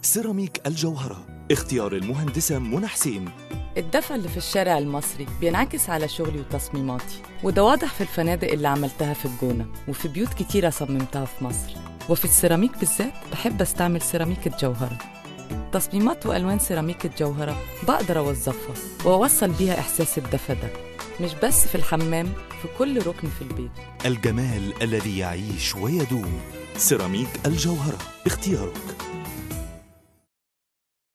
سيراميك الجوهرة اختيار المهندسة منى حسين الدفى اللي في الشارع المصري بينعكس على شغلي وتصميماتي وده واضح في الفنادق اللي عملتها في الجونة وفي بيوت كتيرة صممتها في مصر وفي السيراميك بالذات بحب استعمل سيراميك الجوهرة تصميمات وألوان سيراميك الجوهرة بقدر أوظفها وأوصل بيها إحساس الدفى ده مش بس في الحمام في كل ركن في البيت الجمال الذي يعيش ويدوم سيراميك الجوهرة اختيارك